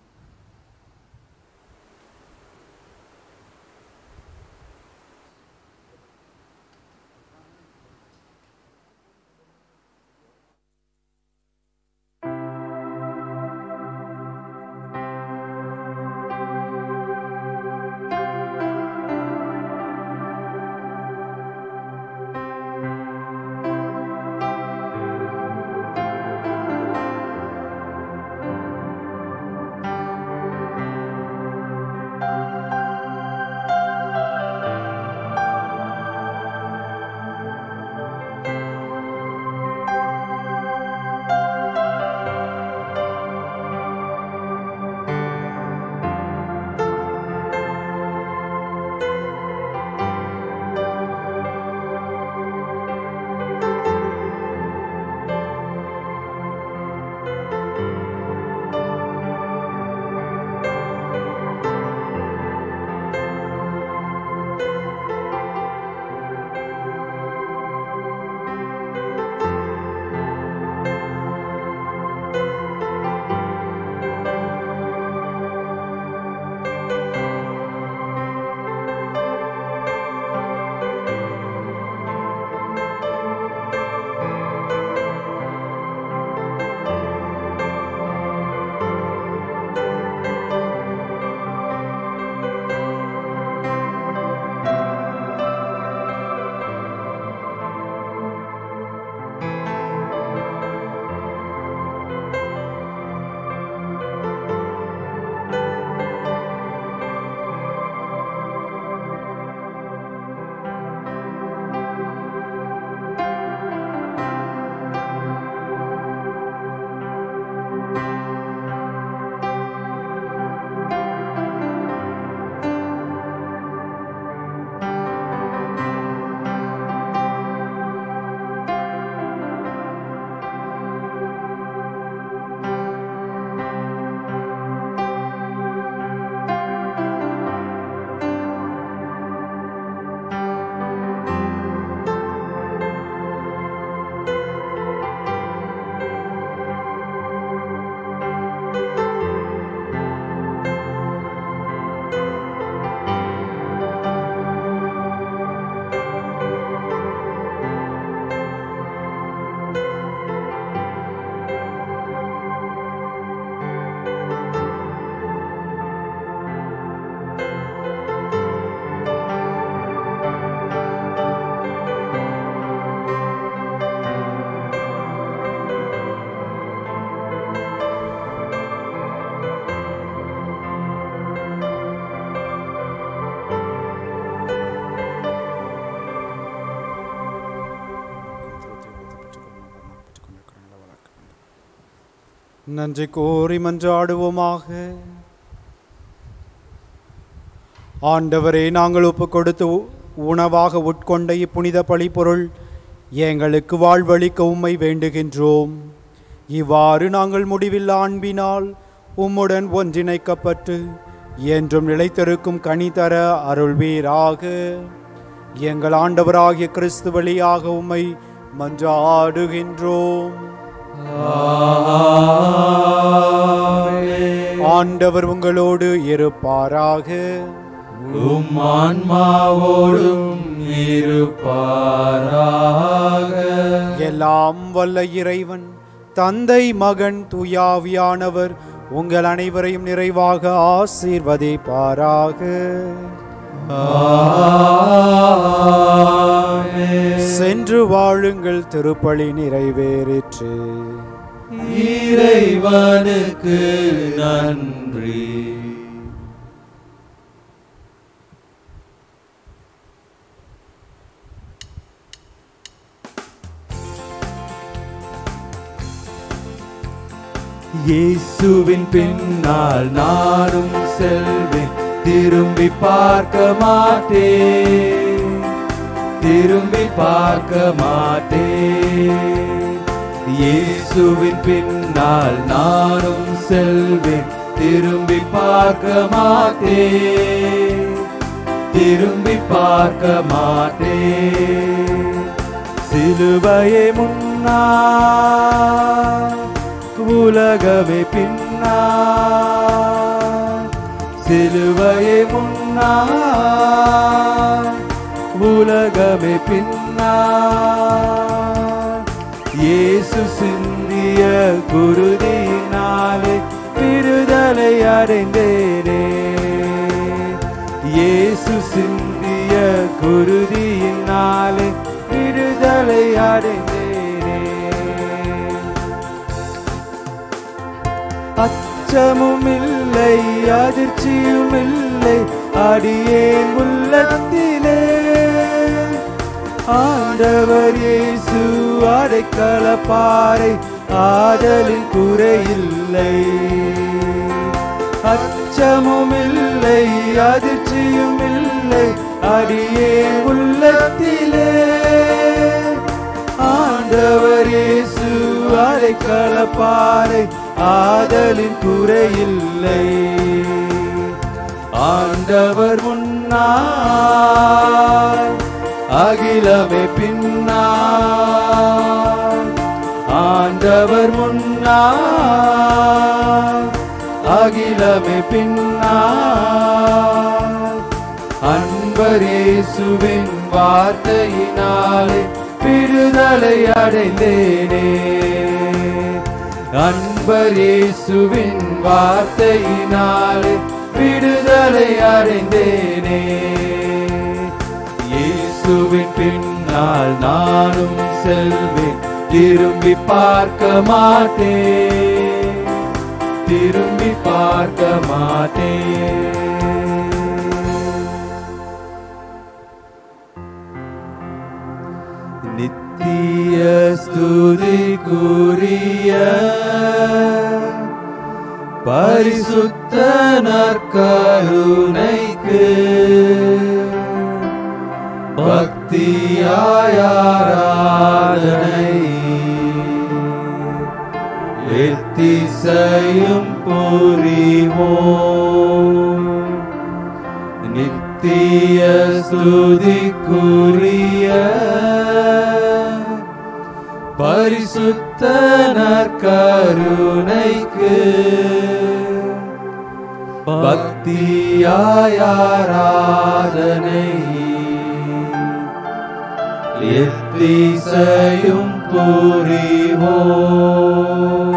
நன்றி கோரி மன்றாடுவோமாக ஆண்டவரே நாங்கள் ஒப்பு கொடுத்து உ- உணவாக உட்கொண்ட இப்புனித பழிப்பொருள் எங்களுக்கு வாழ்வளிக்க உம்மை வேண்டுகின்றோம் இவ்வாறு நாங்கள் முடிவில்லா அன்பினால் உம்முடன் ஒன்றிணைக்கப்பட்டு என்றும் நிலைத்திருக்கும் கனி தர அருள்வீராக எங்கள் ஆண்டவராகிய கிறிஸ்து வழியாக உம்மை மன்றாடுகின்றோம் ஆண்டவர் உங்களோடு இருப்பாராக உம் ஆன்மாவோடும் இருப்பாராக எல்லாம் வல்ல இறைவன் தந்தை மகன் தூயாவியானவர் உங்கள் அனைவரையும் நிறைவாக ஆசீர்வதிப்பாராக சென்று வாழுங்கள் திருப்பலி நிறைவேறிற்று இறைவனுக்கு நன்றி இயேசுவின் பின்னால் நானும் செல்வேன் திரும்பி பார்க்க மாட்டேன் திரும்பி பார்க்க மாட்டேன் இயேசுவின் பின்னால் நானும் செல்வேன் திரும்பி பார்க்க மாட்டேன் திரும்பி பார்க்க மாட்டேன் சிலுவையை முன்னா உலகமே பின்னா சிலுவையை முன்னா உலகமே பின்னா இயேசு சிந்திய குருதியினாலே விடுதலை அடைந்தேனே இயேசு சிந்திய குருதியினாலே விடுதலை அடைந்தேனே அச்சமும் இல்லை அதிர்ச்சியும் இல்லை அடியேன் உள்ளத்திலே ஆண்டவர் இயேசு அடைக்கல பாறை ஆதலின் குறையில்லை அச்சமும் இல்லை அதிர்ச்சியும் இல்லை அடியேன் உள்ளத்திலே ஆண்டவர் இயேசு அடைக்கல பாறை ஆதலின் குறையில்லை ஆண்டவர் முன்னாள் அகிலமே பின்னால் ஆண்டவர் முன்னாள் அகிலமே பின்னால் அன்பர் இயேசுவின் வார்த்தையினாலே விடுதலை அடைந்தேனே அன்பர் இயேசுவின் வார்த்தையினாலே விடுதலை அடைந்தேனே இயேசுவின் பின்னால் நானும் செல்வேன் திரும்பி பார்க்க மாட்டேன் திரும்பி பார்க்க மாட்டேன் நித்திய ஸ்துதிக்குரிய பரிசுத்த நற்கருணைக்கு பக்தியாயாராதனை எத்திசையும் புரிவோம் நித்திய ஸ்துதிக்குரிய பரிசுத்த நற்கருணைக்கு பக்தியாயாராதனை எத்திசையும் புரிவோம்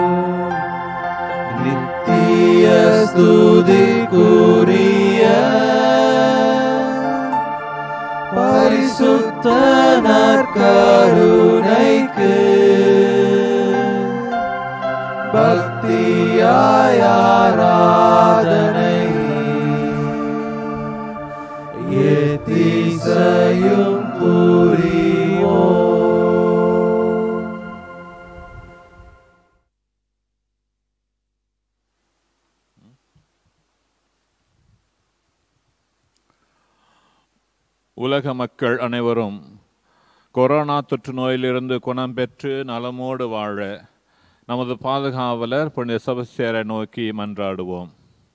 நித்திய ஸ்துதிக்குரிய பரிசுத்த நற்கருணைக்கு பக்தியாயாராதனை ஏத்திசையும் புரிவோம் உலக மக்கள் அனைவரும் கொரோனா தொற்று நோயிலிருந்து குணம் பெற்று நலமோடு வாழ நமது பாதுகாவலர் புனித சபஸ்தியாரை நோக்கி மன்றாடுவோம்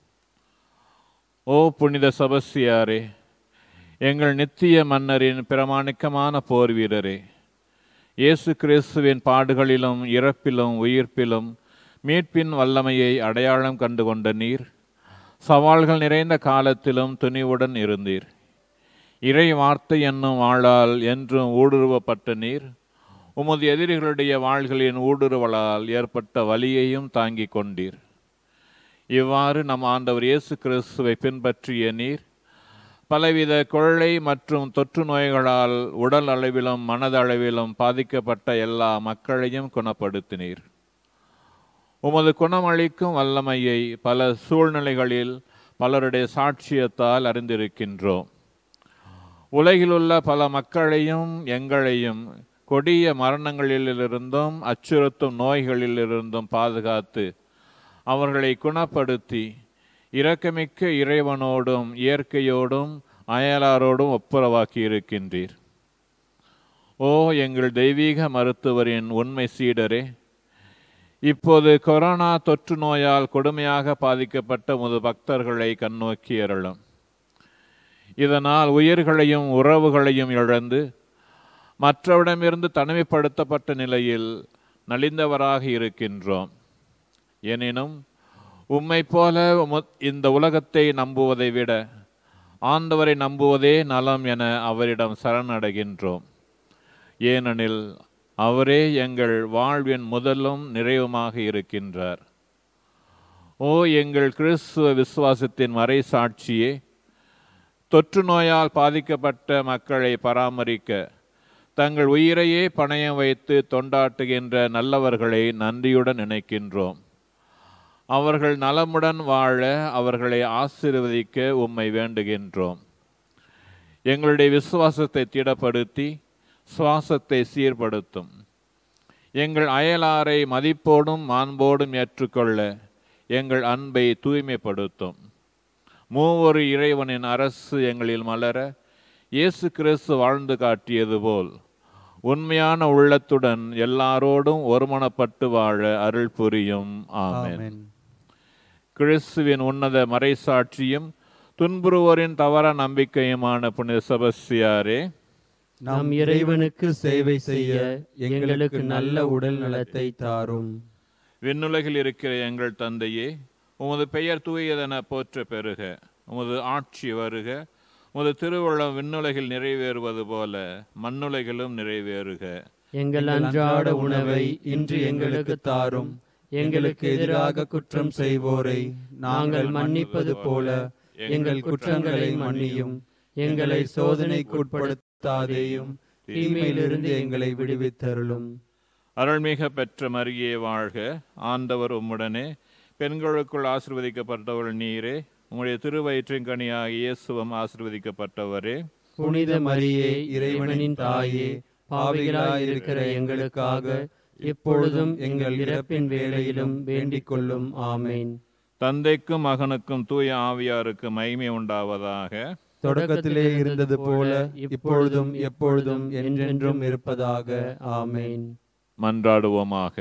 ஓ புனித சபஸ்தியாரே எங்கள் நித்திய மன்னரின் பிரமாணிக்கமான போர் வீரரே இயேசு கிறிஸ்துவின் பாடுகளிலும் இறப்பிலும் உயிர்ப்பிலும் மீட்பின் வல்லமையை அடையாளம் கண்டு கொண்ட நீர் சவால்கள் நிறைந்த காலத்திலும் துணிவுடன் இருந்தீர் இறை வார்த்தை என்னும் வாளால் என்றும் ஊடுருவப்பட்ட நீர் உமது எதிரிகளுடைய வாள்களின் ஊடுருவலால் ஏற்பட்ட வலியையும் தாங்கிக் கொண்டீர் இவ்வாறு நம் ஆண்டவர் இயேசு கிறிஸ்துவை பின்பற்றிய நீர் பலவித கொள்ளை மற்றும் தொற்று நோய்களால் உடல் அளவிலும் மனதளவிலும் பாதிக்கப்பட்ட எல்லா மக்களையும் குணப்படுத்தினீர் உமது குணமளிக்கும் வல்லமையை பல சூழ்நிலைகளில் பலருடைய சாட்சியத்தால் அறிந்திருக்கின்றோம் உலகிலுள்ள பல மக்களையும் எங்களையும் கொடிய மரணங்களிலிருந்தும் அச்சுறுத்தும் நோய்களிலிருந்தும் பாதுகாத்து அவர்களை குணப்படுத்தி இரக்கமிக்க இறைவனோடும் இயற்கையோடும் அயலாரோடும் ஒப்புரவாக்கி இருக்கின்றீர் ஓ எங்கள் தெய்வீக மருத்துவரின் உண்மை சீடரே இப்போது கொரோனா தொற்று நோயால் கொடுமையாக பாதிக்கப்பட்ட முது பக்தர்களை கண்ணோக்கி அருளும் இதனால் உயிர்களையும் உறவுகளையும் இழந்து மற்றவரிடமிருந்து தனிமைப்படுத்தப்பட்ட நிலையில் நலிந்தவராக இருக்கின்றோம் எனினும் உம்மை போல உம- இந்த உலகத்தை நம்புவதை விட ஆண்டவரை நம்புவதே நலம் என அவரிடம் சரணடைகின்றோம் ஏனெனில் அவரே எங்கள் வாழ்வின் முதலும் நிறைவுமாக இருக்கின்றார் ஓ எங்கள் கிறிஸ்துவ விசுவாசத்தின் மறை சாட்சியே தொற்று நோயால் பாதிக்கப்பட்ட மக்களை பராமரிக்க தங்கள் உயிரையே பணயம் வைத்து தொண்டாட்டுகின்ற நல்லவர்களை நன்றியுடன் நினைக்கின்றோம் அவர்கள் நலமுடன் வாழ அவர்களை ஆசீர்வதிக்க உம்மை வேண்டுகின்றோம் எங்களுடைய விசுவாசத்தை திடப்படுத்தி சுவாசத்தை சீர்படுத்தும் எங்கள் அயலாரை மதிப்போடும் மாண்போடும் ஏற்றுக்கொள்ள எங்கள் அன்பை தூய்மைப்படுத்தும் மூவொரு இறைவனின் அரசு எங்களில் மலர இயேசு கிறிஸ்து வாழ்ந்து காட்டியது போல் உண்மையான உள்ளத்துடன் எல்லாரோடும் ஒருமனப்பட்டு வாழ அருள் புரியும் ஆமென் கிறிஸ்துவின் உன்னத மறைசாட்சியும் துன்புறுவோரின் தவற நம்பிக்கையுமான புனித செபஸ்தியாரே நம் இறைவனுக்கு சேவை செய்ய எங்களுக்கு நல்ல உடல் நலத்தை தாரும் விண்ணுலகில் இருக்கிற எங்கள் தந்தையே உமது பெயர் தூயதென போற்ற பெறுக உமது ஆட்சி வருக உமது திருவுள்ளம் விண்ணுலகில் நிறைவேறுவது போல மண்ணுலகிலும் நிறைவேறுக எங்கள் அன்றாட உணவை இன்று எங்களுக்கு தாரும் எங்களுக்கு எதிராக குற்றம் செய்வோரை நாங்கள் மன்னிப்பது போல எங்கள் குற்றங்களை மன்னியும் எங்களை சோதனைக்குட்படுத்தாதேயும் தீமையிலிருந்து எங்களை விடுவித்தருளும் அருள்மிக பெற்ற மரியே வாழ்க ஆண்டவர் உம்முடனே பெண்களுக்குள் ஆசிர்வதிக்கப்பட்டவள் நீரே உம்முடைய திருவயிற்றின் கனியாக இயேசுவம் ஆசிர்வதிக்கப்பட்டவரே புனித மரியே இறைவனின் தாயே பாவிகளாய் இருக்கிற எங்களுக்காக இப்பொழுதும் எங்கள் இறப்பின் வேளையிலும் வேண்டிக் கொள்ளும் ஆமேன் தந்தைக்கும் மகனுக்கும் தூய ஆவியாருக்கு மகிமை உண்டாவதாக தொடக்கத்திலே இருந்தது போல இப்பொழுதும் எப்பொழுதும் என்றென்றும் இருப்பதாக ஆமேன் மன்றாடுவோமாக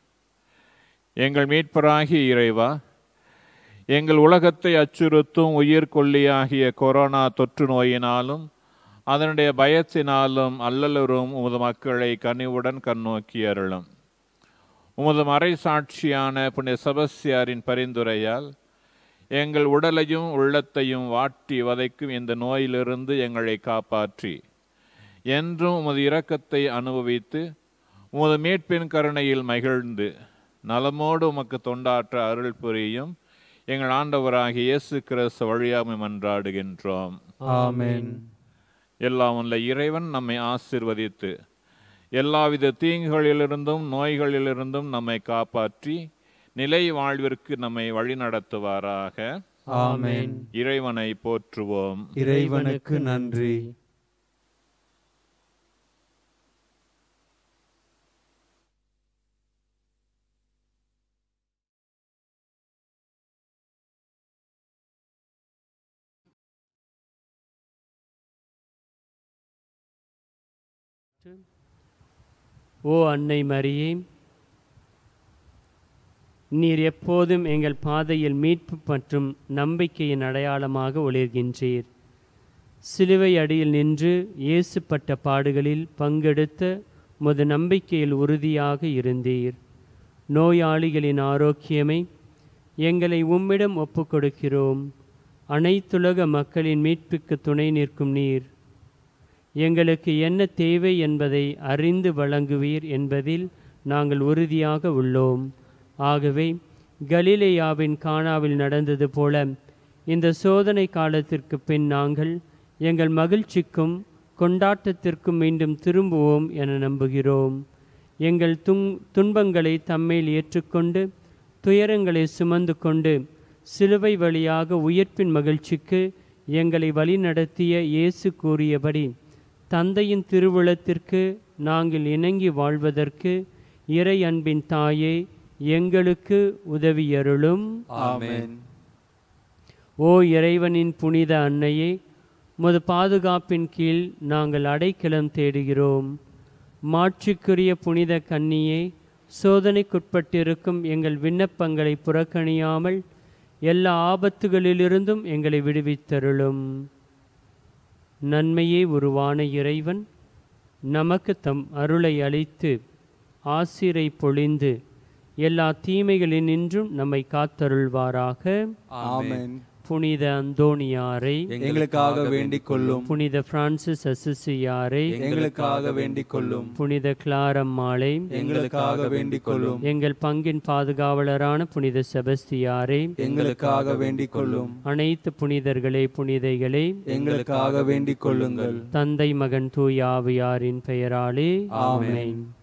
எங்கள் மீட்பராகிய இறைவா எங்கள் உலகத்தை அச்சுறுத்தும் உயிர் கொல்லியாகிய கொரோனா தொற்று நோயினாலும் அதனுடைய பயத்தினாலும் அல்லலுறும் உமது மக்களை கனிவுடன் கண்ணோக்கி அருளும் உமது மறைசாட்சியான புனித செபஸ்தியாரின் பரிந்துரையால் எங்கள் உடலையும் உள்ளத்தையும் வாட்டி வதைக்கும் இந்த நோயிலிருந்து எங்களை காப்பாற்றி என்றும் உமது இரக்கத்தை அனுபவித்து உமது மீட்பின் கருணையில் மகிழ்ந்து நலமோடு உமக்கு தொண்டாற்ற அருள் புரியும் எங்கள் ஆண்டவராகிய இயேசு கிறிஸ்து வழியாமை மன்றாடுகின்றோம் ஆமென் எல்லாம் உள்ள இறைவன் நம்மை ஆசிர்வதித்து எல்லாவித தீங்குகளிலிருந்தும் நோய்களிலிருந்தும் நம்மை காப்பாற்றி நிலை வாழ்விற்கு நம்மை வழிநடத்துவாராக ஆமென் இறைவனை போற்றுவோம் இறைவனுக்கு நன்றி ஓ அன்னை மரியே நீர் எப்போதும் எங்கள் பாதையில் மீட்பு மற்றும் நம்பிக்கையின் அடையாளமாக ஒளிர்கின்றீர் சிலுவை அடியில் நின்று இயேசுப்பட்ட பாடுகளில் பங்கெடுத்த முது நம்பிக்கையில் உறுதியாக இருந்தீர் நோயாளிகளின் ஆரோக்கியமை எங்களை உம்மிடம் ஒப்புக்கொடுக்கிறோம் அனைத்துலக மக்களின் மீட்புக்கு துணை நிற்கும் நீர் எங்களுக்கு என்ன தேவை என்பதை அறிந்து வழங்குவீர் என்பதில் நாங்கள் உறுதியாக உள்ளோம் ஆகவே கலிலேயாவின் கானாவில் நடந்தது போல இந்த சோதனை காலத்திற்கு பின் நாங்கள் எங்கள் மகிழ்ச்சிக்கும் கொண்டாட்டத்திற்கும் மீண்டும் திரும்புவோம் என நம்புகிறோம் எங்கள் துன் துன்பங்களை தம்மேல் ஏற்றுக்கொண்டு துயரங்களை சுமந்து கொண்டு சிலுவை வழியாக உயிர்ப்பின் மகிழ்ச்சிக்கு எங்களை வழிநடத்திய இயேசு கூறியபடி தந்தையின் திருவுளத்திற்கு நாங்கள் இணங்கி வாழ்வதற்கு இறை அன்பின் தாயே எங்களுக்கு உதவியருளும் ஆமென் ஓ இறைவனின் புனித அன்னையே உமது பாதுகாப்பின் கீழ் நாங்கள் அடைக்கலம் தேடுகிறோம் மாட்சிக்குரிய புனித கன்னியே சோதனைக்குட்பட்டிருக்கும் எங்கள் விண்ணப்பங்களை புறக்கணியாமல் எல்லா ஆபத்துகளிலிருந்தும் எங்களை விடுவித்தருளும் நன்மையே உருவான இறைவன் நமக்கு தம் அருளை அளித்து ஆசிரை பொழிந்து எல்லா தீமைகளினின்றும் நம்மை காத்தருள்வாராக ஆமென் புனித அந்தோணியாரை எங்களுக்காக வேண்டிக் கொள்ளும் புனித பிரான்சிஸ் அசிசியாரை எங்களுக்காக வேண்டிக் கொள்ளும் புனித கிளாரம்மாளை எங்களுக்காக வேண்டிக் கொள்ளும் எங்கள் பங்கின் பாதுகாவலரான புனித செபஸ்தியாரை எங்களுக்காக வேண்டிக் கொள்ளும் அனைத்து புனிதர்களே புனிதைகளே எங்களுக்காக வேண்டிக் கொள்ளுங்கள் தந்தை மகன் தூய் ஆவியாரின் பெயராலே ஆமென். ஆமென்